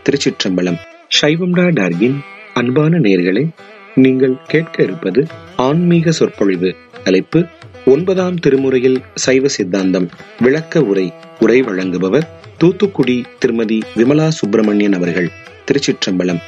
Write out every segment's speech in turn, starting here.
திருச்சிற்றம்பலம் சைவம்டா டார்கின் அன்பான நேர்களே நீங்கள் கேட்க இருப்பது ஆன்மீக சொற்பொழிவு தலைப்பு ஒன்பதாம் திருமுறையில் சைவ சித்தாந்தம் விளக்க உரை உரை வழங்குபவர் தூத்துக்குடி திருமதி விமலா சுப்பிரமணியன் அவர்கள் திருச்சிற்றம்பலம்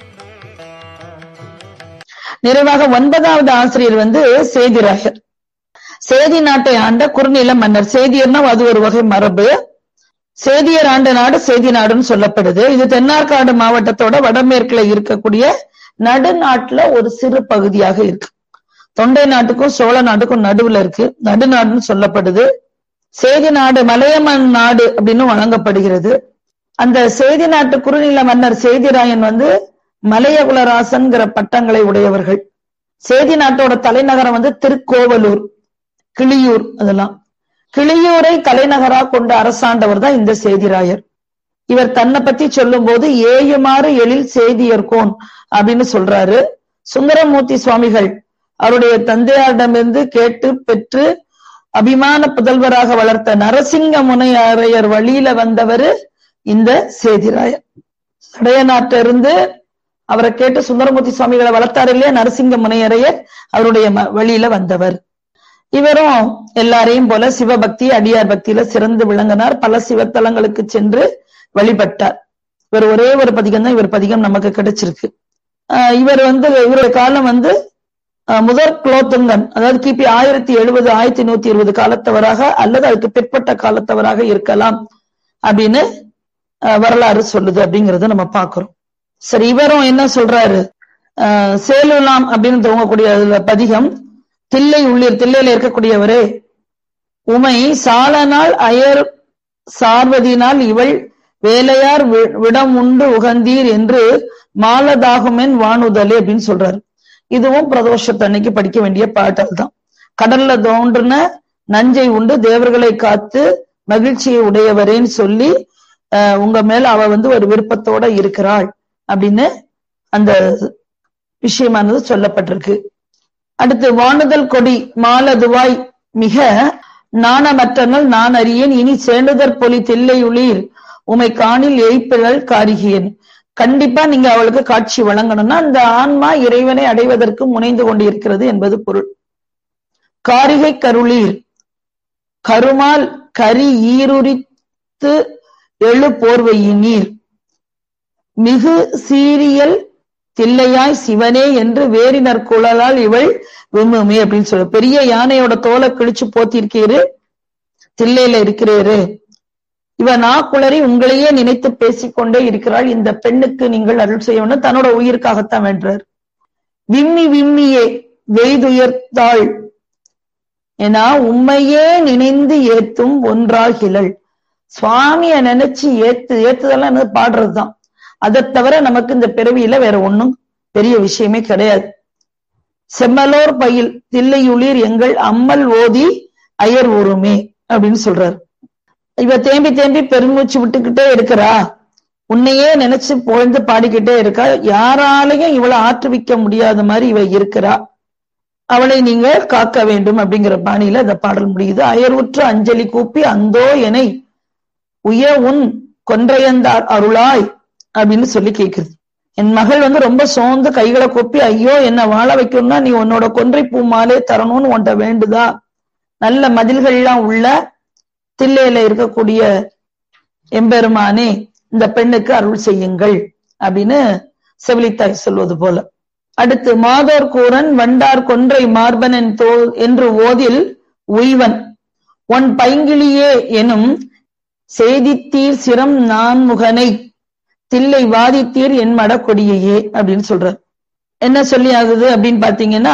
நிறைவாக ஒன்பதாவது ஆசிரியர் வந்து சேதிராயர் சேதி நாட்டை ஆண்ட குறுநில மன்னர் சேதியர்னா அது ஒரு வகை மரபு சேதியர் ஆண்ட நாடு சேதி நாடுன்னு சொல்லப்படுது இது தென்னார்காடு மாவட்டத்தோட வடமேற்குல இருக்கக்கூடிய நடுநாட்டுல ஒரு சிறு பகுதியாக இருக்கு தொண்டை நாட்டுக்கும் சோழ நாட்டுக்கும் நடுவுல இருக்கு நடுநாடுன்னு சொல்லப்படுது சேதி நாடு மலையமன் நாடு அப்படின்னு வழங்கப்படுகிறது அந்த சேதி நாட்டு குறுநில மன்னர் சேதிராயன் வந்து மலையகுலராசன்கிற பட்டங்களை உடையவர்கள் சேதி நாட்டோட தலைநகரம் வந்து திருக்கோவலூர் கிளியூர் அதெல்லாம் கிளியூரை தலைநகரா கொண்ட அரசாண்டவர் தான் இந்த சேதிராயர் இவர் தன்னை பத்தி சொல்லும் போது ஏயுமாறு எழில் சேதியர்கோன் அப்படின்னு சொல்றாரு சுந்தரமூர்த்தி சுவாமிகள் அவருடைய தந்தையாரிடமிருந்து கேட்டு பெற்று அபிமான புதல்வராக வளர்த்த நரசிங்க முனையாரையர் வழியில வந்தவர் இந்த சேதிராயர் சடைய நாட்டிலிருந்து அவரை கேட்டு சுந்தரமூர்த்தி சுவாமிகளை வளர்த்தார் இல்லையா நரசிங்க முனையரையர் அவருடைய வழியில வந்தவர் இவரும் எல்லாரையும் போல சிவபக்தி அடியார் பக்தியில சிறந்து விளங்கினார் பல சிவத்தலங்களுக்கு சென்று வழிபட்டார் இவர் ஒரே ஒரு பதிகம் தான் இவர் பதிகம் நமக்கு கிடைச்சிருக்கு இவர் வந்து இவருடைய காலம் வந்து முதற் குலோத்துங்கன் அதாவது கிபி ஆயிரத்தி எழுபது ஆயிரத்தி நூத்தி இருபது காலத்தவராக அல்லது அதுக்கு பிற்பட்ட காலத்தவராக இருக்கலாம் அப்படின்னு வரலாறு சொல்லுது அப்படிங்கறத நம்ம பாக்குறோம் சரி இவரும் என்ன சொல்றாரு சேலுலாம் அப்படின்னு துவங்கக்கூடிய அதுல பதிகம் தில்லை உள்ளீர் தில்லையில இருக்கக்கூடியவரே உமை சாலனால் அயர் சார்வதினால் இவள் வேலையார் விடம் உண்டு உகந்தீர் என்று மாலதாகுமென் வானுதலே அப்படின்னு சொல்றாரு இதுவும் பிரதோஷத்தன்னைக்கு படிக்க வேண்டிய பாட்டல் தான் கடல்ல தோன்றுன நஞ்சை உண்டு தேவர்களை காத்து மகிழ்ச்சியை உடையவரேன்னு சொல்லி உங்க மேல அவ வந்து ஒரு விருப்பத்தோட இருக்கிறாள் அப்படின்னு அந்த விஷயமானது சொல்லப்பட்டிருக்கு அடுத்து வானுதல் கொடி மாலதுவாய் மிக நாணமற்றனல் நான் அறியேன் இனி சேண்டுதற் பொலி தில்லையுளிர் உமை காணில் எய்ப்பிழல் காரிகியன் கண்டிப்பா நீங்க அவளுக்கு காட்சி வழங்கணும்னா அந்த ஆன்மா இறைவனை அடைவதற்கு முனைந்து கொண்டிருக்கிறது என்பது பொருள் காரிகை கருளீர் கருமால் கரி ஈருரித்து எழு போர்வையினீர் மிகு சீரியல் தில்லையாய் சிவனே என்று வேறினர் குழலால் இவள் விம்முமே அப்படின்னு சொல்ல பெரிய யானையோட தோலை கிழிச்சு போத்திருக்கீரு தில்லையில இருக்கிறீரு இவ நாக்குளறி உங்களையே நினைத்து பேசிக்கொண்டே இருக்கிறாள் இந்த பெண்ணுக்கு நீங்கள் அருள் செய்யணும் தன்னோட உயிருக்காகத்தான் வென்றார் விம்மி விம்மியே வெய்துயர்த்தாள் ஏன்னா உண்மையே நினைந்து ஏத்தும் ஒன்றாகிலள் சுவாமிய நினைச்சு ஏத்து ஏத்துதெல்லாம் என்ன பாடுறதுதான் அதை தவிர நமக்கு இந்த பிறவியில வேற ஒண்ணும் பெரிய விஷயமே கிடையாது செம்மலோர் பயில் தில்லையுளிர் எங்கள் அம்மல் ஓதி அயர் ஊருமே அப்படின்னு சொல்றாரு இவ தேம்பி தேம்பி பெருமூச்சு விட்டுக்கிட்டே இருக்கிறா உன்னையே நினைச்சு புகழ்ந்து பாடிக்கிட்டே இருக்கா யாராலையும் இவளை ஆற்றுவிக்க முடியாத மாதிரி இவ இருக்கிறா அவளை நீங்க காக்க வேண்டும் அப்படிங்கிற பாணியில இந்த பாடல் முடியுது அயர்வுற்று அஞ்சலி கூப்பி அந்தோ எனை உய உன் கொன்றையந்தார் அருளாய் அப்படின்னு சொல்லி கேக்குது என் மகள் வந்து ரொம்ப சோர்ந்து கைகளை கொப்பி ஐயோ என்ன வாழ வைக்கணும்னா நீ உன்னோட கொன்றை பூ மாலே தரணும்னு உன்ட்ட வேண்டுதா நல்ல மதில்கள்லாம் உள்ள தில்லையில இருக்கக்கூடிய எம்பெருமானே இந்த பெண்ணுக்கு அருள் செய்யுங்கள் அப்படின்னு செவிலித்தாய் சொல்வது போல அடுத்து மாதோர் கூரன் வண்டார் கொன்றை மார்பனன் தோ என்று ஓதில் உய்வன் ஒன் பைங்கிளியே எனும் செய்தித்தீர் சிரம் நான்முகனை தில்லை வாதித்தீர் என் மட கொடியையே அப்படின்னு சொல்றார் என்ன சொல்லி ஆகுது அப்படின்னு பாத்தீங்கன்னா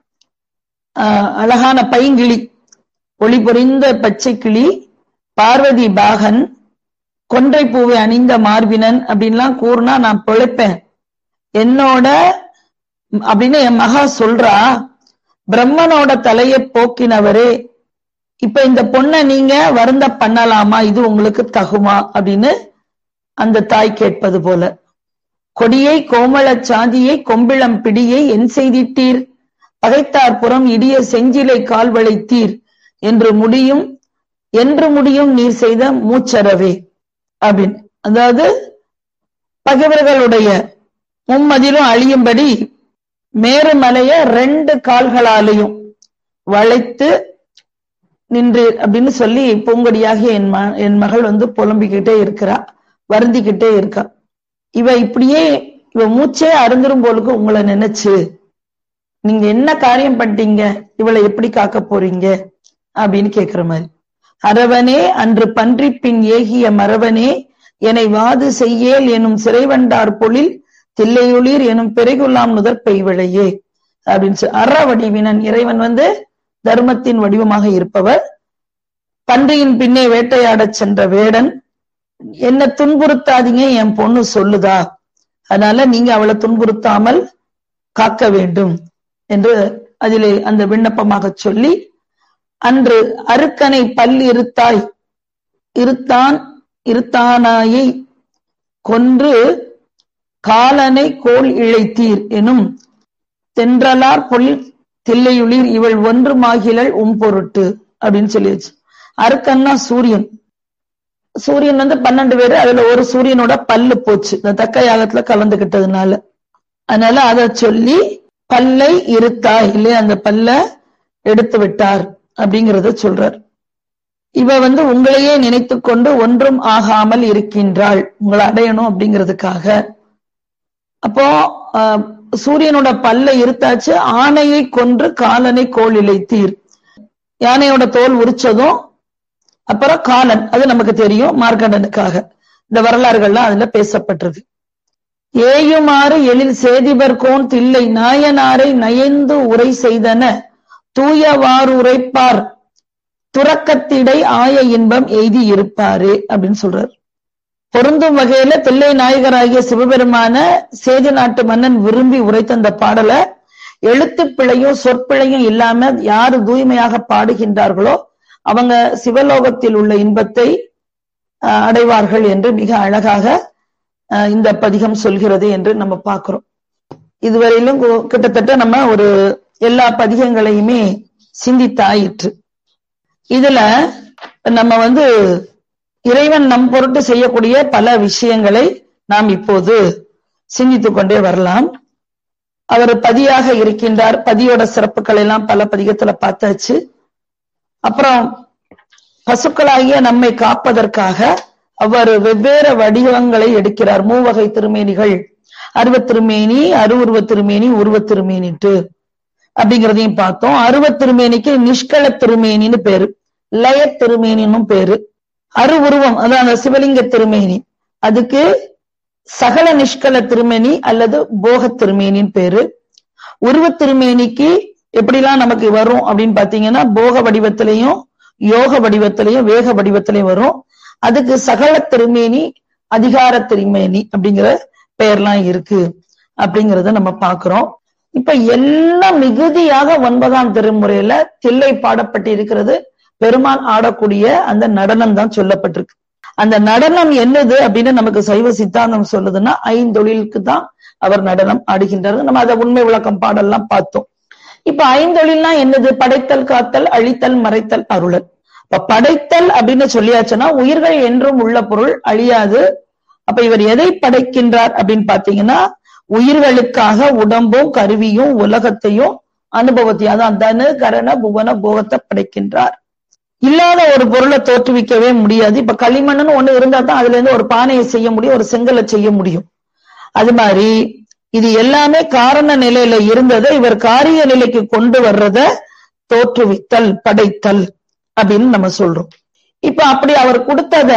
அழகான பைங்கிளி ஒளி பொறிந்த பச்சை கிளி பார்வதி பாகன் கொன்றை பூவை அணிந்த மார்பினன் அப்படின்லாம் கூறுனா நான் பிழைப்பேன் என்னோட அப்படின்னு என் மகா சொல்றா பிரம்மனோட தலையை போக்கினவரே இப்ப இந்த பொண்ணை நீங்க வருந்த பண்ணலாமா இது உங்களுக்கு தகுமா அப்படின்னு அந்த தாய் கேட்பது போல கொடியை கோமள சாதியை கொம்பிளம் பிடியை என் செய்திட்டீர் பகைத்தார் புறம் இடிய செஞ்சிலை கால் வளைத்தீர் என்று முடியும் என்று முடியும் நீர் செய்த மூச்சரவே அப்படின்னு அதாவது பகைவர்களுடைய மும்மதிலும் அழியும்படி மேருமலைய ரெண்டு கால்களாலையும் வளைத்து நின்று அப்படின்னு சொல்லி பூங்கொடியாகிய என் ம என் மகள் வந்து புலம்பிக்கிட்டே இருக்கிறா வருந்திக்கிட்டே இருக்கா இவ இப்படியே இவ மூச்சே அருந்துரும் போலுக்கு உங்களை நினைச்சு நீங்க என்ன காரியம் பண்ணிட்டீங்க இவளை எப்படி காக்க போறீங்க அப்படின்னு கேக்குற மாதிரி அரவனே அன்று பன்றி பின் ஏகிய மரவனே என்னை வாது செய்யேல் எனும் சிறைவண்டார் பொழில் தில்லையுளிர் எனும் பிறைகுல்லாம் நுதற் பெய்விழையே அப்படின்னு சொல்லி அற வடிவினன் இறைவன் வந்து தர்மத்தின் வடிவமாக இருப்பவர் பன்றியின் பின்னே வேட்டையாடச் சென்ற வேடன் என்ன துன்புறுத்தாதீங்க என் பொண்ணு சொல்லுதா அதனால நீங்க அவளை துன்புறுத்தாமல் காக்க வேண்டும் என்று அதிலே அந்த விண்ணப்பமாக சொல்லி அன்று அருக்கனை பல் இருத்தாய் இருத்தான் இருத்தானாயை கொன்று காலனை கோல் இழைத்தீர் எனும் தென்றலார் பொல் தில்லையுளிர் இவள் ஒன்று மாகிலள் உம் பொருட்டு அப்படின்னு சொல்லியாச்சு அருக்கன்னா சூரியன் சூரியன் வந்து பன்னெண்டு பேரு அதுல ஒரு சூரியனோட பல்லு போச்சு இந்த தக்க யாகத்துல கலந்துகிட்டதுனால அதனால அத சொல்லி பல்லை இருத்தாய் இல்லையா அந்த பல்ல எடுத்து விட்டார் அப்படிங்கறத சொல்றார் இவ வந்து உங்களையே நினைத்து கொண்டு ஒன்றும் ஆகாமல் இருக்கின்றாள் உங்களை அடையணும் அப்படிங்கிறதுக்காக அப்போ சூரியனோட பல்ல இருத்தாச்சு ஆணையை கொன்று காலனை கோல் இழைத்தீர் யானையோட தோல் உரிச்சதும் அப்புறம் காலன் அது நமக்கு தெரியும் மார்க்கண்டனுக்காக இந்த வரலாறுகள்லாம் அதுல பேசப்பட்டிருக்கு ஏயுமாறு எழில் சேதிபர்கோன் தில்லை நாயனாரை நயந்து உரை செய்தன தூயவாறு உரைப்பார் துறக்கத்திடை ஆய இன்பம் எய்தி இருப்பாரு அப்படின்னு சொல்றாரு பொருந்தும் வகையில தில்லை நாயகராகிய சிவபெருமான சேதி நாட்டு மன்னன் விரும்பி உரைத்த அந்த பாடலை எழுத்து பிழையும் சொற்பிழையும் இல்லாம யாரு தூய்மையாக பாடுகின்றார்களோ அவங்க சிவலோகத்தில் உள்ள இன்பத்தை அடைவார்கள் என்று மிக அழகாக இந்த பதிகம் சொல்கிறது என்று நம்ம பார்க்கிறோம் இதுவரையிலும் கிட்டத்தட்ட நம்ம ஒரு எல்லா பதிகங்களையுமே சிந்தித்தாயிற்று இதுல நம்ம வந்து இறைவன் நம் பொருட்டு செய்யக்கூடிய பல விஷயங்களை நாம் இப்போது சிந்தித்துக் கொண்டே வரலாம் அவர் பதியாக இருக்கின்றார் பதியோட சிறப்புகள் எல்லாம் பல பதிகத்துல பார்த்தாச்சு அப்புறம் பசுக்களாகிய நம்மை காப்பதற்காக அவர் வெவ்வேறு வடிவங்களை எடுக்கிறார் மூவகை திருமேனிகள் அருவத் திருமேனி அருவுருவ திருமேனி உருவ திருமேனிட்டு அப்படிங்கிறதையும் பார்த்தோம் அருவ திருமேனிக்கு நிஷ்கள திருமேனின்னு பேரு லய திருமேனின்னும் பேரு அருவுருவம் அதான் அந்த சிவலிங்க திருமேனி அதுக்கு சகல நிஷ்கல திருமேனி அல்லது போக திருமேனின்னு பேரு உருவ திருமேனிக்கு எப்படிலாம் நமக்கு வரும் அப்படின்னு பாத்தீங்கன்னா போக வடிவத்திலையும் யோக வடிவத்திலையும் வேக வடிவத்திலையும் வரும் அதுக்கு சகல திருமேனி அதிகார திருமேனி அப்படிங்கிற பெயர்லாம் இருக்கு அப்படிங்கறத நம்ம பாக்குறோம் இப்ப எல்லாம் மிகுதியாக ஒன்பதாம் திருமுறையில தில்லை பாடப்பட்டு இருக்கிறது பெருமான் ஆடக்கூடிய அந்த நடனம் தான் சொல்லப்பட்டிருக்கு அந்த நடனம் என்னது அப்படின்னு நமக்கு சைவ சித்தாந்தம் சொல்லுதுன்னா ஐந்தொழிலுக்கு தான் அவர் நடனம் ஆடுகின்றார் நம்ம அதை உண்மை விளக்கம் பாடல்லாம் பார்த்தோம் இப்ப ஐந்தொழில்னா என்னது படைத்தல் காத்தல் அழித்தல் மறைத்தல் அருளல் இப்ப படைத்தல் அப்படின்னு சொல்லியாச்சுன்னா உயிர்கள் என்றும் உள்ள பொருள் அழியாது அப்ப இவர் எதை படைக்கின்றார் அப்படின்னு பாத்தீங்கன்னா உயிர்களுக்காக உடம்பும் கருவியும் உலகத்தையும் அனுபவத்தையும் அதான் தனு கரண புவன போகத்தை படைக்கின்றார் இல்லாத ஒரு பொருளை தோற்றுவிக்கவே முடியாது இப்ப களிமண்ணுன்னு ஒண்ணு இருந்தா தான் அதுல இருந்து ஒரு பானையை செய்ய முடியும் ஒரு செங்கலை செய்ய முடியும் அது மாதிரி இது எல்லாமே காரண நிலையில இருந்ததை இவர் காரிய நிலைக்கு கொண்டு வர்றத தோற்றுவித்தல் படைத்தல் அப்படின்னு நம்ம சொல்றோம் இப்ப அப்படி அவர் கொடுத்தத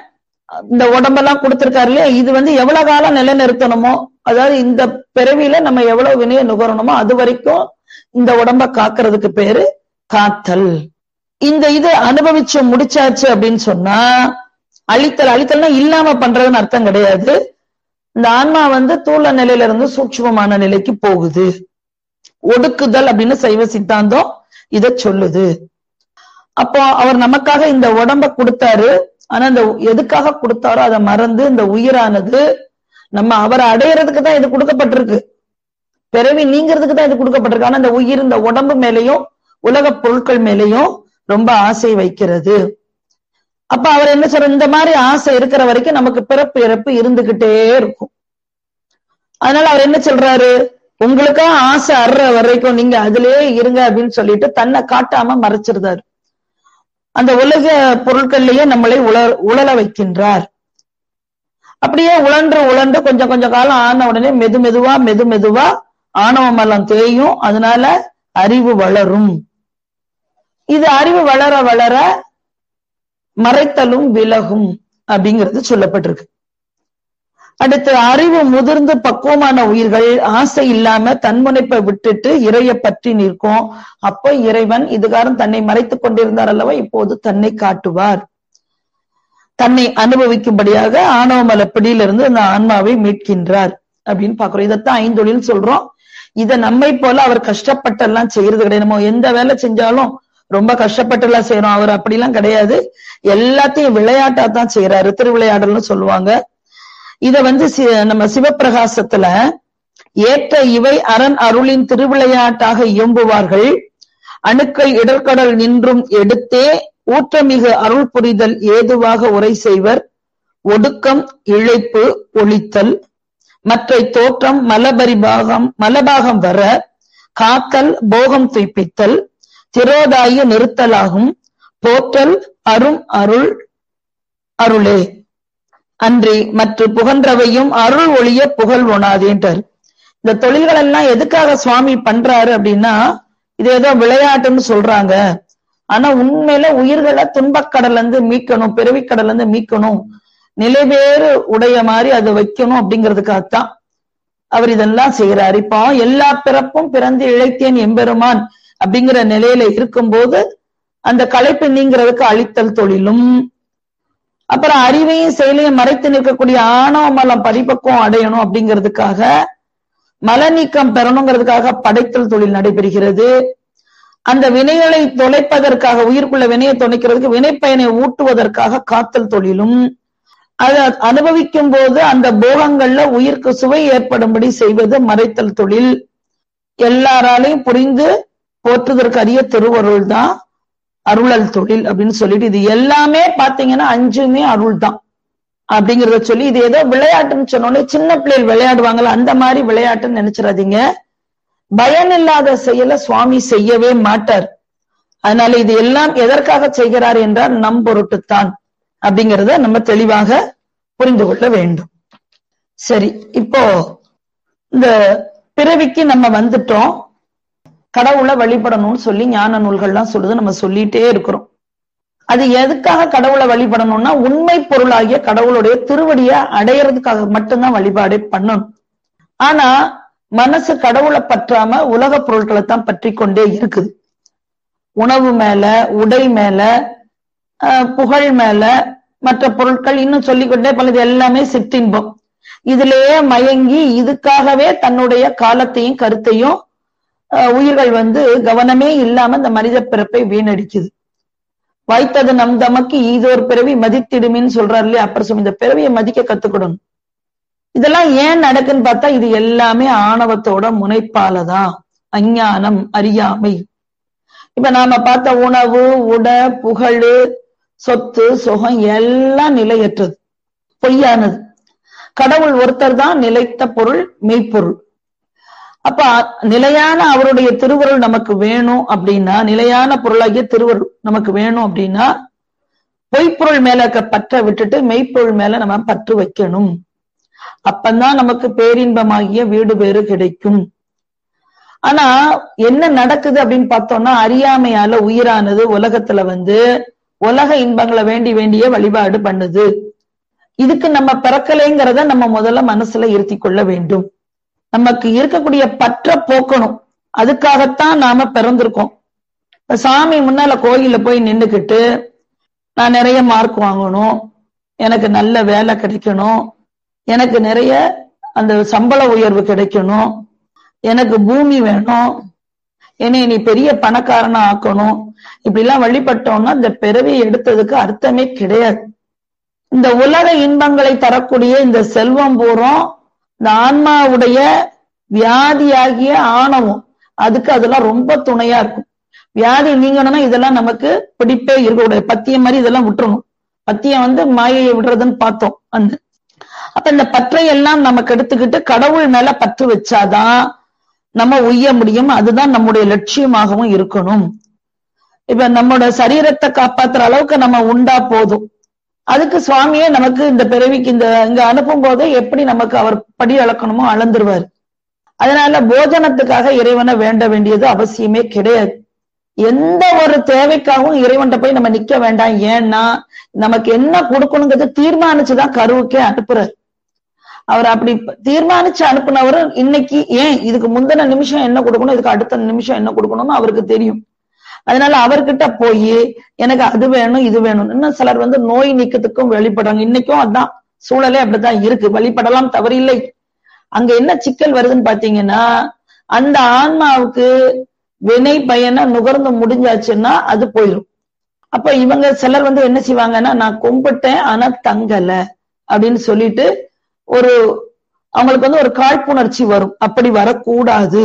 இந்த உடம்பெல்லாம் கொடுத்திருக்காரு இல்லையா இது வந்து எவ்வளவு காலம் நிலைநிறுத்தணுமோ அதாவது இந்த பிறவியில நம்ம எவ்வளவு வினையை நுகரணுமோ அது வரைக்கும் இந்த உடம்ப காக்கிறதுக்கு பேரு காத்தல் இந்த இது அனுபவிச்சு முடிச்சாச்சு அப்படின்னு சொன்னா அழித்தல் அழித்தல்னா இல்லாம பண்றதுன்னு அர்த்தம் கிடையாது இந்த ஆன்மா வந்து தூள நிலையில இருந்து சூட்சுமமான நிலைக்கு போகுது ஒடுக்குதல் அப்படின்னு சைவ சித்தாந்தம் இத சொல்லுது அப்போ அவர் நமக்காக இந்த உடம்ப கொடுத்தாரு ஆனா இந்த எதுக்காக கொடுத்தாரோ அதை மறந்து இந்த உயிரானது நம்ம அவரை அடையறதுக்கு தான் இது கொடுக்கப்பட்டிருக்கு பிறவி நீங்கிறதுக்கு தான் இது கொடுக்கப்பட்டிருக்கு ஆனா இந்த உயிர் இந்த உடம்பு மேலையும் உலக பொருட்கள் மேலையும் ரொம்ப ஆசை வைக்கிறது அப்ப அவர் என்ன சொல்ற இந்த மாதிரி ஆசை இருக்கிற வரைக்கும் நமக்கு பிறப்பு இறப்பு இருந்துகிட்டே இருக்கும் அதனால அவர் என்ன சொல்றாரு உங்களுக்கா ஆசை அற வரைக்கும் நீங்க அதிலேயே இருங்க அப்படின்னு சொல்லிட்டு தன்னை காட்டாம மறைச்சிருந்தாரு அந்த உலக பொருட்கள்லயே நம்மளை உல உழல வைக்கின்றார் அப்படியே உழன்று உழன்று கொஞ்சம் கொஞ்சம் காலம் ஆன உடனே மெது மெதுவா மெது மெதுவா ஆணவ மலம் தேயும் அதனால அறிவு வளரும் இது அறிவு வளர வளர மறைத்தலும் விலகும் அப்படிங்கிறது சொல்லப்பட்டிருக்கு அடுத்து அறிவு முதிர்ந்து பக்குவமான உயிர்கள் ஆசை இல்லாம தன்முனைப்பை விட்டுட்டு இறைய பற்றி நிற்கும் அப்போ இறைவன் இதுகாரம் தன்னை மறைத்துக் கொண்டிருந்தார் அல்லவா இப்போது தன்னை காட்டுவார் தன்னை அனுபவிக்கும்படியாக ஆணவமல பிடியிலிருந்து அந்த ஆன்மாவை மீட்கின்றார் அப்படின்னு பாக்குறோம் இதைத்தான் ஐந்தொழில் சொல்றோம் இத நம்மை போல அவர் கஷ்டப்பட்டெல்லாம் செய்யறது கிடையாது நம்ம எந்த வேலை செஞ்சாலும் ரொம்ப கஷ்டப்பட்டு எல்லாம் செய்யறோம் அவர் அப்படிலாம் கிடையாது எல்லாத்தையும் விளையாட்டா தான் செய்யறாரு திருவிளையாடல்னு சொல்லுவாங்க இத வந்து நம்ம சிவப்பிரகாசத்துல ஏற்ற இவை அரண் அருளின் திருவிளையாட்டாக இயம்புவார்கள் அணுக்கள் இடர்கடல் நின்றும் எடுத்தே ஊற்றமிகு அருள் புரிதல் ஏதுவாக உரை செய்வர் ஒடுக்கம் இழைப்பு ஒளித்தல் மற்ற தோற்றம் மலபரிபாகம் மலபாகம் வர காத்தல் போகம் துய்ப்பித்தல் திரோதாய நிறுத்தலாகும் போற்றல் அரும் அருள் அருளே அன்றி மற்ற புகன்றவையும் அருள் ஒளிய புகழ் ஒணாதேன்றார் இந்த தொழில்கள் எல்லாம் எதுக்காக சுவாமி பண்றாரு அப்படின்னா இது ஏதோ விளையாட்டுன்னு சொல்றாங்க ஆனா உண்மையில உயிர்களை துன்பக்கடல்ல இருந்து மீட்கணும் பிறவிக்கடல்ல இருந்து மீட்கணும் நிலைவேறு உடைய மாதிரி அதை வைக்கணும் அப்படிங்கிறதுக்காகத்தான் அவர் இதெல்லாம் செய்யறாரு இப்போ எல்லா பிறப்பும் பிறந்து இழைத்தேன் எம்பெருமான் அப்படிங்கிற நிலையில இருக்கும்போது அந்த களைப்பு நீங்கிறதுக்கு அழித்தல் தொழிலும் அப்புறம் அறிவையும் செயலையும் மறைத்து நிற்கக்கூடிய ஆணவ மலம் பரிபக்குவம் அடையணும் அப்படிங்கிறதுக்காக மல நீக்கம் பெறணுங்கிறதுக்காக படைத்தல் தொழில் நடைபெறுகிறது அந்த வினைகளை தொலைப்பதற்காக உயிர்க்குள்ள வினையை தொலைக்கிறதுக்கு வினைப்பயனை ஊட்டுவதற்காக காத்தல் தொழிலும் அதை அனுபவிக்கும் போது அந்த போகங்கள்ல உயிருக்கு சுவை ஏற்படும்படி செய்வது மறைத்தல் தொழில் எல்லாராலையும் புரிந்து போற்றுவதற்கு அரிய திருவருள் தான் அருளல் தொழில் அப்படின்னு சொல்லிட்டு இது எல்லாமே பாத்தீங்கன்னா அஞ்சுமே அருள் தான் அப்படிங்கறத சொல்லி இது ஏதோ விளையாட்டுன்னு சொன்னோன்னே சின்ன பிள்ளைகள் விளையாடுவாங்கல்ல அந்த மாதிரி விளையாட்டுன்னு நினைச்சிடாதீங்க பயன் இல்லாத செயலை சுவாமி செய்யவே மாட்டார் அதனால இது எல்லாம் எதற்காக செய்கிறார் என்றால் நம் பொருட்டுத்தான் அப்படிங்கறத நம்ம தெளிவாக புரிந்து கொள்ள வேண்டும் சரி இப்போ இந்த பிறவிக்கு நம்ம வந்துட்டோம் கடவுளை வழிபடணும்னு சொல்லி ஞான நூல்கள்லாம் சொல்லுது நம்ம சொல்லிட்டே இருக்கிறோம் அது எதுக்காக கடவுளை வழிபடணும்னா உண்மை பொருளாகிய கடவுளுடைய திருவடியை அடையறதுக்காக மட்டும்தான் வழிபாடே பண்ணணும் ஆனா மனசு கடவுளை பற்றாம உலக பொருட்களை தான் பற்றி கொண்டே இருக்குது உணவு மேல உடை மேல புகழ் மேல மற்ற பொருட்கள் இன்னும் சொல்லிக்கொண்டே பல இது எல்லாமே சிற்றின்பம் இதுலயே மயங்கி இதுக்காகவே தன்னுடைய காலத்தையும் கருத்தையும் உயிர்கள் வந்து கவனமே இல்லாம இந்த மனித பிறப்பை வீணடிக்குது வாய்த்தது நம் தமக்கு ஈதோர் பிறவி மதித்திடுமின்னு சொல்றாரு இல்லையா அப்புறம் இந்த பிறவியை மதிக்க கத்துக்கணும் இதெல்லாம் ஏன் நடக்குன்னு பார்த்தா இது எல்லாமே ஆணவத்தோட முனைப்பாலதான் அஞ்ஞானம் அறியாமை இப்ப நாம பார்த்த உணவு உட புகழ் சொத்து சுகம் எல்லாம் நிலையற்றது பொய்யானது கடவுள் ஒருத்தர் தான் நிலைத்த பொருள் மெய்ப்பொருள் அப்ப நிலையான அவருடைய திருவருள் நமக்கு வேணும் அப்படின்னா நிலையான பொருளாகிய திருவருள் நமக்கு வேணும் அப்படின்னா பொய்ப்பொருள் மேல பற்ற விட்டுட்டு மெய்ப்பொருள் மேல நம்ம பற்று வைக்கணும் அப்பந்தான் நமக்கு பேரின்பமாகிய வீடு பேறு கிடைக்கும் ஆனா என்ன நடக்குது அப்படின்னு பார்த்தோம்னா அறியாமையால உயிரானது உலகத்துல வந்து உலக இன்பங்களை வேண்டி வேண்டிய வழிபாடு பண்ணுது இதுக்கு நம்ம பிறக்கலைங்கிறத நம்ம முதல்ல மனசுல இருத்தி கொள்ள வேண்டும் நமக்கு இருக்கக்கூடிய பற்ற போக்கணும் அதுக்காகத்தான் நாம பிறந்திருக்கோம் சாமி முன்னால கோயில்ல போய் நின்றுக்கிட்டு நான் நிறைய மார்க் வாங்கணும் எனக்கு நல்ல வேலை கிடைக்கணும் எனக்கு நிறைய அந்த சம்பள உயர்வு கிடைக்கணும் எனக்கு பூமி வேணும் என்னை நீ பெரிய பணக்காரனா ஆக்கணும் இப்படி எல்லாம் வழிபட்டோம்னா இந்த பிறவியை எடுத்ததுக்கு அர்த்தமே கிடையாது இந்த உலக இன்பங்களை தரக்கூடிய இந்த செல்வம் பூரம் இந்த ஆன்மாவுடைய வியாதியாகிய ஆணவம் அதுக்கு அதெல்லாம் ரொம்ப துணையா இருக்கும் வியாதி நீங்கணும்னா இதெல்லாம் நமக்கு பிடிப்பே இருக்கக்கூடாது பத்தியம் மாதிரி இதெல்லாம் விட்டுறணும் பத்தியம் வந்து மாயையை விடுறதுன்னு பார்த்தோம் அந்த அப்ப இந்த பற்றை எல்லாம் நமக்கு எடுத்துக்கிட்டு கடவுள் மேல பற்று வச்சாதான் நம்ம உய்ய முடியும் அதுதான் நம்முடைய லட்சியமாகவும் இருக்கணும் இப்ப நம்மளோட சரீரத்தை காப்பாத்துற அளவுக்கு நம்ம உண்டா போதும் அதுக்கு சுவாமியே நமக்கு இந்த பிறவிக்கு இந்த இங்க அனுப்பும் போதே எப்படி நமக்கு அவர் படி அளக்கணுமோ அளந்துருவாரு அதனால போஜனத்துக்காக இறைவனை வேண்ட வேண்டியது அவசியமே கிடையாது எந்த ஒரு தேவைக்காகவும் இறைவன்கிட்ட போய் நம்ம நிக்க வேண்டாம் ஏன்னா நமக்கு என்ன கொடுக்கணுங்கிறது தீர்மானிச்சுதான் கருவுக்கே அனுப்புறாரு அவர் அப்படி தீர்மானிச்சு அனுப்புனவர் இன்னைக்கு ஏன் இதுக்கு முந்தின நிமிஷம் என்ன கொடுக்கணும் இதுக்கு அடுத்த நிமிஷம் என்ன கொடுக்கணும்னு அவருக்கு தெரியும் அதனால அவர்கிட்ட போய் எனக்கு அது வேணும் இது வேணும் இன்னும் சிலர் வந்து நோய் நீக்கத்துக்கும் வெளிப்படுறாங்க இன்னைக்கும் அதான் சூழலே அப்படித்தான் இருக்கு வழிபடலாம் தவறில்லை அங்க என்ன சிக்கல் வருதுன்னு பாத்தீங்கன்னா அந்த ஆன்மாவுக்கு வினை பயனை நுகர்ந்து முடிஞ்சாச்சுன்னா அது போயிடும் அப்ப இவங்க சிலர் வந்து என்ன செய்வாங்கன்னா நான் கும்பிட்டேன் ஆனா தங்கல அப்படின்னு சொல்லிட்டு ஒரு அவங்களுக்கு வந்து ஒரு காழ்ப்புணர்ச்சி வரும் அப்படி வரக்கூடாது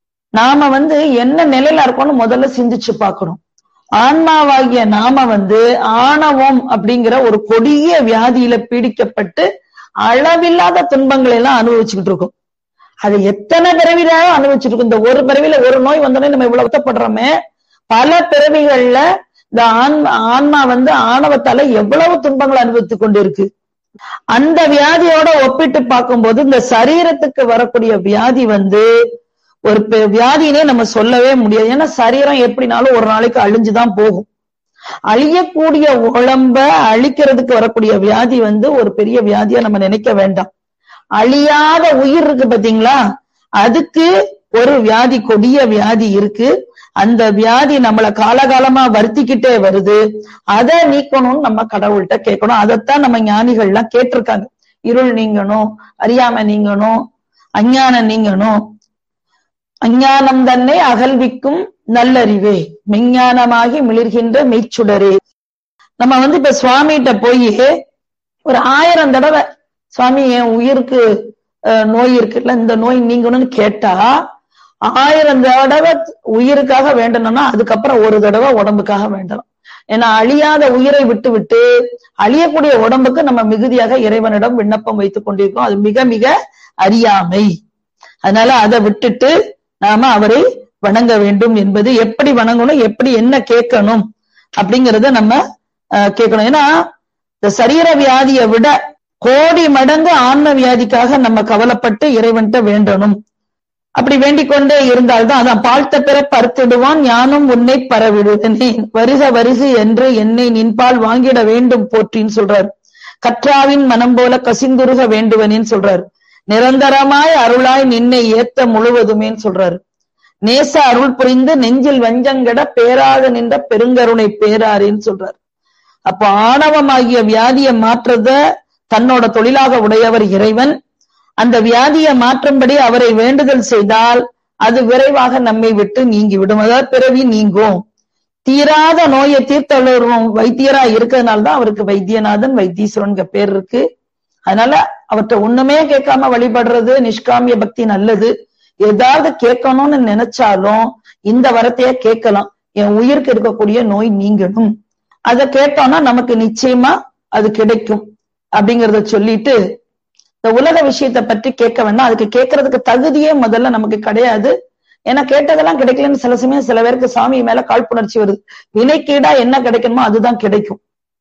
நாம வந்து என்ன நிலையில இருக்கோம்னு முதல்ல சிந்திச்சு பார்க்கணும் ஆன்மாவாகிய நாம வந்து ஆணவம் அப்படிங்கிற ஒரு கொடிய வியாதியில பீடிக்கப்பட்டு அளவில்லாத துன்பங்களை எல்லாம் அனுபவிச்சுக்கிட்டு இருக்கோம் அது எத்தனை பிறவிலாலும் அனுபவிச்சுட்டு இருக்கோம் இந்த ஒரு பிறவில ஒரு நோய் வந்தோடனே நம்ம இவ்வளவு வருத்தப்படுறோமே பல பிறவிகள்ல இந்த ஆன்மா ஆன்மா வந்து ஆணவத்தால எவ்வளவு துன்பங்களை அனுபவித்துக் கொண்டு இருக்கு அந்த வியாதியோட ஒப்பிட்டு பார்க்கும்போது இந்த சரீரத்துக்கு வரக்கூடிய வியாதி வந்து ஒரு வியாதினே நம்ம சொல்லவே முடியாது ஏன்னா சரீரம் எப்படினாலும் ஒரு நாளைக்கு அழிஞ்சுதான் போகும் அழியக்கூடிய உடம்ப அழிக்கிறதுக்கு வரக்கூடிய வியாதி வந்து ஒரு பெரிய வியாதியா நம்ம நினைக்க வேண்டாம் அழியாத உயிர் இருக்கு பாத்தீங்களா அதுக்கு ஒரு வியாதி கொடிய வியாதி இருக்கு அந்த வியாதி நம்மளை காலகாலமா வருத்திக்கிட்டே வருது அதை நீக்கணும்னு நம்ம கடவுள்கிட்ட கேட்கணும் அதைத்தான் நம்ம ஞானிகள் எல்லாம் கேட்டிருக்காங்க இருள் நீங்கணும் அறியாம நீங்கணும் அஞ்ஞானம் நீங்கணும் அஞ்ஞானம் தன்னை அகல்விக்கும் நல்லறிவே மெஞ்ஞானமாகி மிளிர்கின்ற மெய்ச்சுடரே நம்ம வந்து இப்ப சுவாமிகிட்ட போய் ஒரு ஆயிரம் தடவை சுவாமி என் உயிருக்கு நோய் இருக்குல்ல இந்த நோய் நீங்கணும்னு கேட்டா ஆயிரம் தடவை உயிருக்காக வேண்டணும்னா அதுக்கப்புறம் ஒரு தடவை உடம்புக்காக வேண்டணும் ஏன்னா அழியாத உயிரை விட்டு விட்டு அழியக்கூடிய உடம்புக்கு நம்ம மிகுதியாக இறைவனிடம் விண்ணப்பம் வைத்துக் கொண்டிருக்கோம் அது மிக மிக அறியாமை அதனால அதை விட்டுட்டு நாம அவரை வணங்க வேண்டும் என்பது எப்படி வணங்கணும் எப்படி என்ன கேட்கணும் அப்படிங்கறத நம்ம கேட்கணும் ஏன்னா இந்த சரீர வியாதியை விட கோடி மடங்கு ஆன்ம வியாதிக்காக நம்ம கவலைப்பட்டு இறைவன்கிட்ட வேண்டணும் அப்படி வேண்டிக் கொண்டே இருந்தால்தான் அதான் பாழ்த்த பெற பருத்திடுவான் ஞானம் உன்னை பரவிடுவனே வருக வருகு என்று என்னை நின்பால் வாங்கிட வேண்டும் போற்றின்னு சொல்றார் கற்றாவின் மனம் போல கசிந்துருக வேண்டுவனேன்னு சொல்றாரு நிரந்தரமாய் அருளாய் நின்னை ஏத்த முழுவதுமேன்னு சொல்றாரு நேச அருள் புரிந்து நெஞ்சில் வஞ்சங்கட பேராக நின்ற பெருங்கருணை பேராரின்னு சொல்றாரு அப்போ ஆணவமாகிய வியாதியை மாற்றத தன்னோட தொழிலாக உடையவர் இறைவன் அந்த வியாதியை மாற்றும்படி அவரை வேண்டுதல் செய்தால் அது விரைவாக நம்மை விட்டு நீங்கி விடும் அதாவது பிறவி நீங்கும் தீராத நோயை தீர்த்தழும் வைத்தியரா இருக்கிறதுனால தான் அவருக்கு வைத்தியநாதன் வைத்தீஸ்வரன் பேர் இருக்கு அதனால அவர்கிட்ட ஒண்ணுமே கேட்காம வழிபடுறது நிஷ்காமிய பக்தி நல்லது ஏதாவது கேட்கணும்னு நினைச்சாலும் இந்த வரத்தைய கேட்கலாம் என் உயிருக்கு இருக்கக்கூடிய நோய் நீங்கணும் அதை கேட்டோம்னா நமக்கு நிச்சயமா அது கிடைக்கும் அப்படிங்கறத சொல்லிட்டு இந்த உலக விஷயத்தை பற்றி கேட்க வேண்டாம் அதுக்கு கேட்கறதுக்கு தகுதியே முதல்ல நமக்கு கிடையாது ஏன்னா கேட்டதெல்லாம் கிடைக்கலன்னு சில சமயம் சில பேருக்கு சாமி மேல காழ்ப்புணர்ச்சி வருது வினைக்கீடா என்ன கிடைக்கணுமோ அதுதான் கிடைக்கும்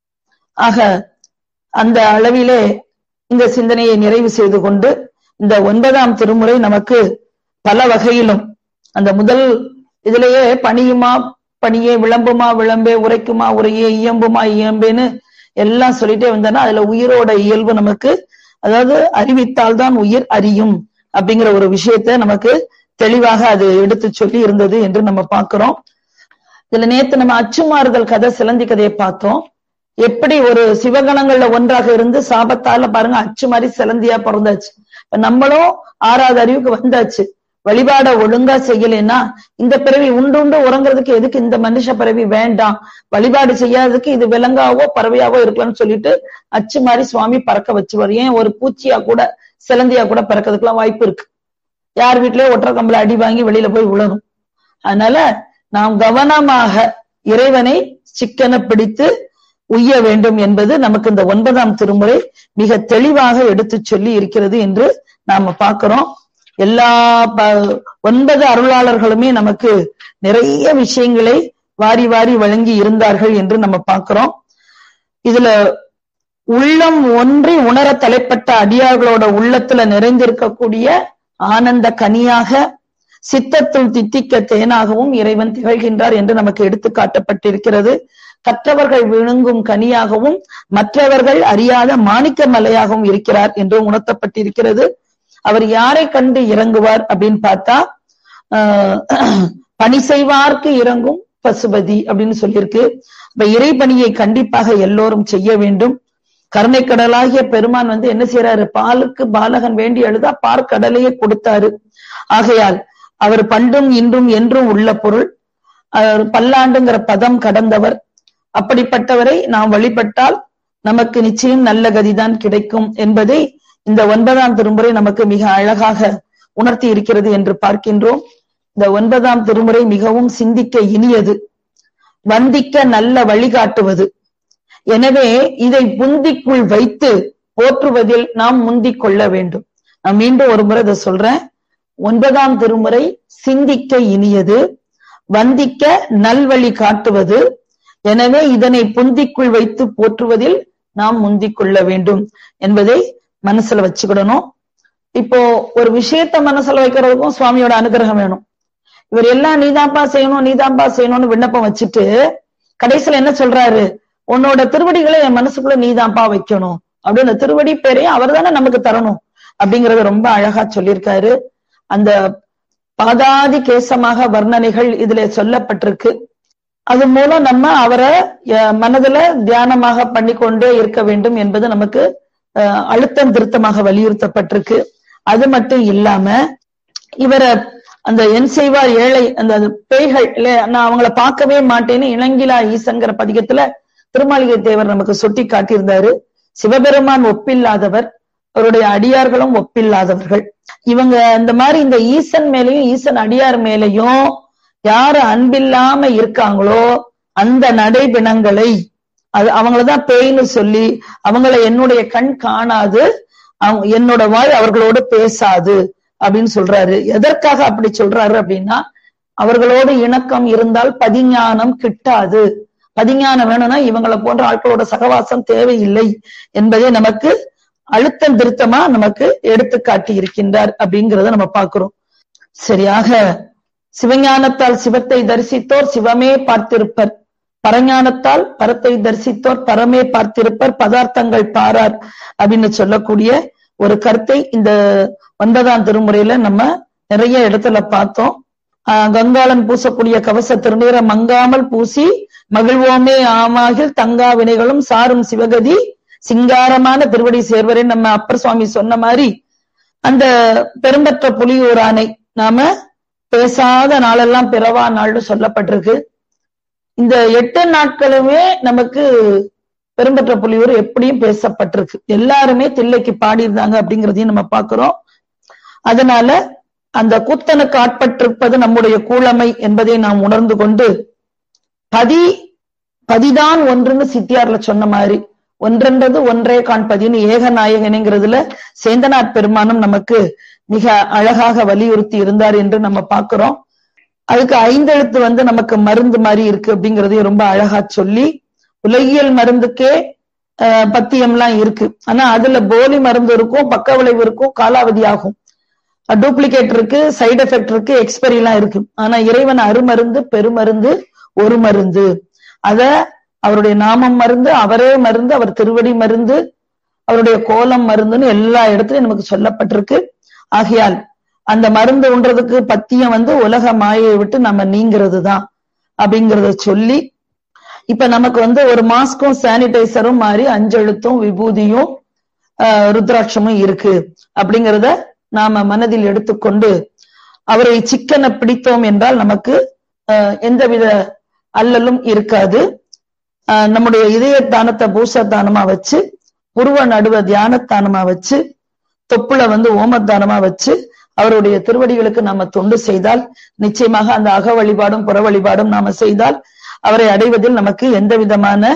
ஆக அந்த அளவிலே இந்த சிந்தனையை நிறைவு செய்து கொண்டு இந்த ஒன்பதாம் திருமுறை நமக்கு பல வகையிலும் அந்த முதல் இதுலயே பணியுமா பணியே விளம்புமா விளம்பே உரைக்குமா உரையே இயம்புமா இயம்பேன்னு எல்லாம் சொல்லிட்டே வந்தோன்னா அதுல உயிரோட இயல்பு நமக்கு அதாவது அறிவித்தால் தான் உயிர் அறியும் அப்படிங்கிற ஒரு விஷயத்த நமக்கு தெளிவாக அது எடுத்து சொல்லி இருந்தது என்று நம்ம பார்க்கிறோம் இதுல நேத்து நம்ம அச்சுமாறுதல் கதை சிலந்தி கதையை பார்த்தோம் எப்படி ஒரு சிவகணங்கள்ல ஒன்றாக இருந்து சாபத்தால பாருங்க அச்சு மாதிரி சிலந்தியா பிறந்தாச்சு இப்ப நம்மளும் ஆறாவது அறிவுக்கு வந்தாச்சு வழிபாட ஒழுங்கா செய்யலைன்னா இந்த பிறவி உண்டு உண்டு உறங்குறதுக்கு எதுக்கு இந்த மனுஷ பிறவி வேண்டாம் வழிபாடு செய்யாததுக்கு இது விலங்காவோ பறவையாவோ இருக்கலாம்னு சொல்லிட்டு அச்சு மாதிரி சுவாமி பறக்க வச்சுவார் ஏன் ஒரு பூச்சியா கூட சிலந்தியா கூட பறக்கிறதுக்கெல்லாம் வாய்ப்பு இருக்கு யார் வீட்லயோ ஒற்றை கம்பல அடி வாங்கி வெளியில போய் விழணும் அதனால நாம் கவனமாக இறைவனை சிக்கன பிடித்து உய்ய வேண்டும் என்பது நமக்கு இந்த ஒன்பதாம் திருமுறை மிக தெளிவாக எடுத்து சொல்லி இருக்கிறது என்று நாம பார்க்கிறோம் எல்லா ப- ஒன்பது அருளாளர்களுமே நமக்கு நிறைய விஷயங்களை வாரி வாரி வழங்கி இருந்தார்கள் என்று நம்ம பார்க்கிறோம் இதுல உள்ளம் ஒன்றி உணர தலைப்பட்ட அடியார்களோட உள்ளத்துல நிறைந்திருக்கக்கூடிய ஆனந்த கனியாக சித்தத்துள் தித்திக்க தேனாகவும் இறைவன் திகழ்கின்றார் என்று நமக்கு எடுத்து காட்டப்பட்டிருக்கிறது கற்றவர்கள் விழுங்கும் கனியாகவும் மற்றவர்கள் அறியாத மாணிக்க மலையாகவும் இருக்கிறார் என்று உணர்த்தப்பட்டிருக்கிறது அவர் யாரை கண்டு இறங்குவார் அப்படின்னு பார்த்தா ஆஹ், பணி செய்வார்க்கு இறங்கும் பசுபதி அப்படின்னு சொல்லியிருக்கு இப்ப இறைபணியை கண்டிப்பாக எல்லோரும் செய்ய வேண்டும் கருணைக்கடலாகிய பெருமான் வந்து என்ன செய்யறாரு பாலுக்கு பாலகன் வேண்டி எழுதா பார்க்கடலையே கொடுத்தாரு ஆகையால் அவர் பண்டும் இன்றும் என்றும் உள்ள பொருள் அவர் பல்லாண்டுங்கிற பதம் கடந்தவர் அப்படிப்பட்டவரை நாம் வழிபட்டால் நமக்கு நிச்சயம் நல்ல கதிதான் கிடைக்கும் என்பதை இந்த ஒன்பதாம் திருமுறை நமக்கு மிக அழகாக உணர்த்தி இருக்கிறது என்று பார்க்கின்றோம் இந்த ஒன்பதாம் திருமுறை மிகவும் சிந்திக்க இனியது வந்திக்க நல்ல வழிகாட்டுவது எனவே இதை புந்திக்குள் வைத்து போற்றுவதில் நாம் முந்திக் கொள்ள வேண்டும் நான் மீண்டும் ஒரு முறை இதை சொல்றேன் ஒன்பதாம் திருமுறை சிந்திக்க இனியது வந்திக்க நல்வழி காட்டுவது எனவே இதனை புந்திக்குள் வைத்து போற்றுவதில் நாம் முந்திக் கொள்ள வேண்டும் என்பதை மனசுல வச்சுக்கிடணும் இப்போ ஒரு விஷயத்த மனசுல வைக்கிறதுக்கும் சுவாமியோட அனுகிரகம் வேணும் இவர் எல்லாம் நீதான்பா செய்யணும் நீதான்பா செய்யணும்னு விண்ணப்பம் வச்சுட்டு கடைசியில என்ன சொல்றாரு உன்னோட திருவடிகளை என் மனசுக்குள்ள நீதான்பா வைக்கணும் அப்படின்னு திருவடி பேரையும் அவர் தானே நமக்கு தரணும் அப்படிங்கறத ரொம்ப அழகா சொல்லியிருக்காரு அந்த பாதாதி கேசமாக வர்ணனைகள் இதுல சொல்லப்பட்டிருக்கு அது மூலம் நம்ம அவரை அஹ், மனதுல தியானமாக பண்ணிக்கொண்டே இருக்க வேண்டும் என்பது நமக்கு அஹ், அழுத்தம் திருத்தமாக வலியுறுத்தப்பட்டிருக்கு அது மட்டும் இல்லாம இவரை அந்த என் செய்வார் ஏழை அந்த பேய்கள் இல்ல நான் அவங்கள பார்க்கவே மாட்டேன்னு இளங்கிலா ஈசன்கிற பதிகத்துல திருமாளிகை தேவர் நமக்கு சுட்டி காட்டியிருந்தாரு சிவபெருமான் ஒப்பில்லாதவர் அவருடைய அடியார்களும் ஒப்பில்லாதவர்கள் இவங்க இந்த மாதிரி இந்த ஈசன் மேலையும் ஈசன் அடியார் மேலையும் யாரு அன்பில்லாம இருக்காங்களோ அந்த நடைபிணங்களை அது அவங்களதான் பேய்னு சொல்லி அவங்கள என்னுடைய கண் காணாது அவங்க என்னோட வாய் அவர்களோடு பேசாது அப்படின்னு சொல்றாரு எதற்காக அப்படி சொல்றாரு அப்படின்னா அவர்களோடு இணக்கம் இருந்தால் பதிஞானம் கிட்டாது பதிஞானம் வேணும்னா இவங்களை போன்ற ஆட்களோட சகவாசம் தேவையில்லை என்பதை நமக்கு அழுத்தம் திருத்தமா நமக்கு எடுத்து காட்டி இருக்கின்றார் அப்படிங்கிறத நம்ம பார்க்கிறோம் சரியாக சிவஞானத்தால் சிவத்தை தரிசித்தோர் சிவமே பார்த்திருப்பர் பரஞானத்தால் பரத்தை தரிசித்தோர் பரமே பார்த்திருப்பர் பதார்த்தங்கள் பாரார் அப்படின்னு சொல்லக்கூடிய ஒரு கருத்தை இந்த ஒன்பதாம் திருமுறையில நம்ம நிறைய இடத்துல பார்த்தோம் ஆஹ் கங்காளன் பூசக்கூடிய கவச திருநீரை மங்காமல் பூசி மகிழ்வோமே ஆமாகில் தங்கா வினைகளும் சாரும் சிவகதி சிங்காரமான திருவடி சேர்வரே நம்ம அப்பர் சுவாமி சொன்ன மாதிரி அந்த பெரும்பற்ற புலியூரானை நாம பேசாத நாளெல்லாம் பிறவா நாள்னு சொல்லப்பட்டிருக்கு இந்த எட்டு நாட்களுமே நமக்கு பெரும்பற்ற புலியூர் எப்படியும் பேசப்பட்டிருக்கு எல்லாருமே தில்லைக்கு பாடியிருந்தாங்க அப்படிங்கிறதையும் நம்ம பார்க்கிறோம் அதனால அந்த கூத்தனுக்கு ஆட்பட்டிருப்பது நம்முடைய கூழமை என்பதை நாம் உணர்ந்து கொண்டு பதி பதிதான் ஒன்றுன்னு சித்தியார்ல சொன்ன மாதிரி ஒன்றென்றது ஒன்றே காண்பதின்னு ஏகநாயகனுங்கிறதுல சேந்தனார் பெருமானும் நமக்கு மிக அழகாக வலியுறுத்தி இருந்தார் என்று நம்ம பார்க்கிறோம் அதுக்கு ஐந்தெழுத்து வந்து நமக்கு மருந்து மாதிரி இருக்கு அப்படிங்கறதையும் ரொம்ப அழகா சொல்லி உலகியல் மருந்துக்கே அஹ், பத்தியம்லாம் இருக்கு ஆனா அதுல போலி மருந்து இருக்கும் பக்க விளைவு இருக்கும் காலாவதி ஆகும் டூப்ளிகேட் இருக்கு சைடு எஃபெக்ட் இருக்கு எக்ஸ்பெரி எல்லாம் இருக்கு ஆனா இறைவன் அருமருந்து பெருமருந்து ஒரு மருந்து அத அவருடைய நாமம் மருந்து அவரே மருந்து அவர் திருவடி மருந்து அவருடைய கோலம் மருந்துன்னு எல்லா இடத்துலயும் நமக்கு சொல்லப்பட்டிருக்கு ஆகையால் அந்த மருந்து உண்றதுக்கு பத்தியம் வந்து உலக மாயை விட்டு நம்ம நீங்கிறது தான் அப்படிங்கறத சொல்லி இப்ப நமக்கு வந்து ஒரு மாஸ்க்கும் சானிடைசரும் மாதிரி அஞ்செழுத்தும் விபூதியும் ஆஹ், ருத்ராட்சமும் இருக்கு அப்படிங்கறத நாம மனதில் எடுத்துக்கொண்டு அவரை சிக்கன பிடித்தோம் என்றால் நமக்கு ஆஹ், எந்தவித அல்லலும் இருக்காது ஆஹ், நம்முடைய இதய தானத்தை பூசத்தானமா வச்சு புருவ நடுவ தியானத்தானமா வச்சு தொப்புள வந்து ஓமத்தானமா வச்சு அவருடைய திருவடிகளுக்கு நாம தொண்டு செய்தால் நிச்சயமாக அந்த அக வழிபாடும் புற வழிபாடும் நாம செய்தால் அவரை அடைவதில் நமக்கு எந்த விதமான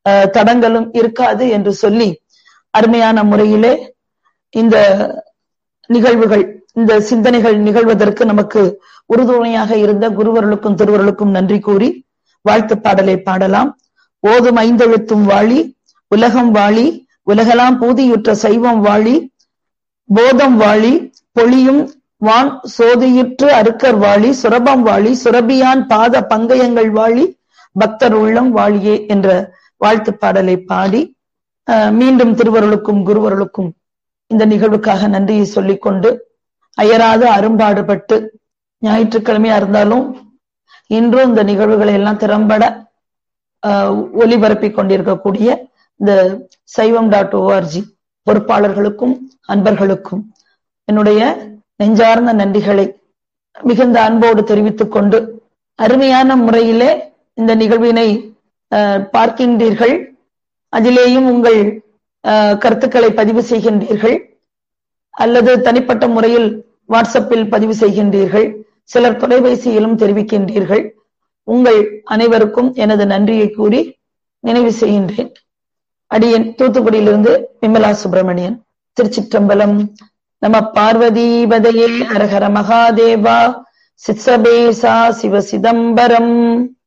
அஹ், தடங்களும் இருக்காது என்று சொல்லி அருமையான முறையிலே இந்த நிகழ்வுகள் இந்த சிந்தனைகள் நிகழ்வதற்கு நமக்கு உறுதுணையாக இருந்த குருவர்களுக்கும் திருவர்களுக்கும் நன்றி கூறி வாழ்த்து பாடலை பாடலாம் ஓதும் ஐந்தெழுத்தும் வாழி உலகம் வாழி உலகெல்லாம் பூதியுற்ற சைவம் வாழி போதம் வாழி பொழியும் வான் சோதியுற்று அருக்கர் வாழி சுரபம் வாழி சுரபியான் பாத பங்கயங்கள் வாழி பக்தர் உள்ளம் வாழியே என்ற வாழ்த்து பாடலை பாடி அஹ், மீண்டும் திருவருளுக்கும் குருவருளுக்கும் இந்த நிகழ்வுக்காக நன்றியை சொல்லிக்கொண்டு அயராது அரும்பாடுபட்டு ஞாயிற்றுக்கிழமையா இருந்தாலும் இன்றும் இந்த நிகழ்வுகளை எல்லாம் திறம்பட ஆஹ், ஒலிபரப்பிக் கொண்டிருக்கக்கூடிய இந்த சைவம் டாட் ஓஆர்ஜி பொறுப்பாளர்களுக்கும் அன்பர்களுக்கும் என்னுடைய நெஞ்சார்ந்த நன்றிகளை மிகுந்த அன்போடு தெரிவித்துக் கொண்டு அருமையான முறையிலே இந்த நிகழ்வினை ஆஹ், பார்க்கின்றீர்கள் அதிலேயும் உங்கள் ஆஹ், கருத்துக்களை பதிவு செய்கின்றீர்கள் அல்லது தனிப்பட்ட முறையில் வாட்ஸ்அப்பில் பதிவு செய்கின்றீர்கள் சிலர் தொலைபேசியிலும் தெரிவிக்கின்றீர்கள் உங்கள் அனைவருக்கும் எனது நன்றியை கூறி நினைவு செய்கின்றேன் அடியன் தூத்துக்குடியிலிருந்து விமலா சுப்பிரமணியன் திருச்சிற்றம்பலம் நம பார்வதீபதையே அரஹர மகாதேவா சித்சபேசா சிவ சிதம்பரம்